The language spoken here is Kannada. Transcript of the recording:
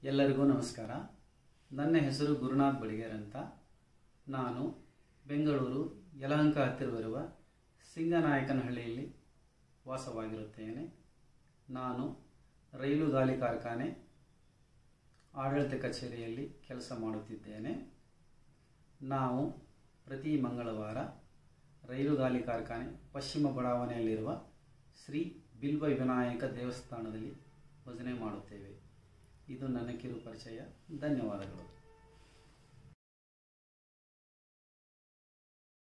ಎಲ್ಲರಿಗೂ ನಮಸ್ಕಾರ ನನ್ನ ಹೆಸರು ಗುರುನಾಥ್ ಬಡಿಗೇರ್ ಅಂತ ನಾನು ಬೆಂಗಳೂರು ಯಲಹಂಕ ಹತ್ತಿರವಿರುವ ಸಿಂಗನಾಯಕನಹಳ್ಳಿಯಲ್ಲಿ ವಾಸವಾಗಿರುತ್ತೇನೆ ನಾನು ರೈಲು ಗಾಲಿ ಕಾರ್ಖಾನೆ ಆಡಳಿತ ಕಚೇರಿಯಲ್ಲಿ ಕೆಲಸ ಮಾಡುತ್ತಿದ್ದೇನೆ ನಾವು ಪ್ರತಿ ಮಂಗಳವಾರ ರೈಲು ಗಾಲಿ ಕಾರ್ಖಾನೆ ಪಶ್ಚಿಮ ಬಡಾವಣೆಯಲ್ಲಿರುವ ಶ್ರೀ ಬಿಲ್ವ ವಿನಾಯಕ ದೇವಸ್ಥಾನದಲ್ಲಿ ಭಜನೆ ಮಾಡುತ್ತೇವೆ ಇದು ನನ್ನ ಕಿರು ಪರಿಚಯ ಧನ್ಯವಾದಗಳು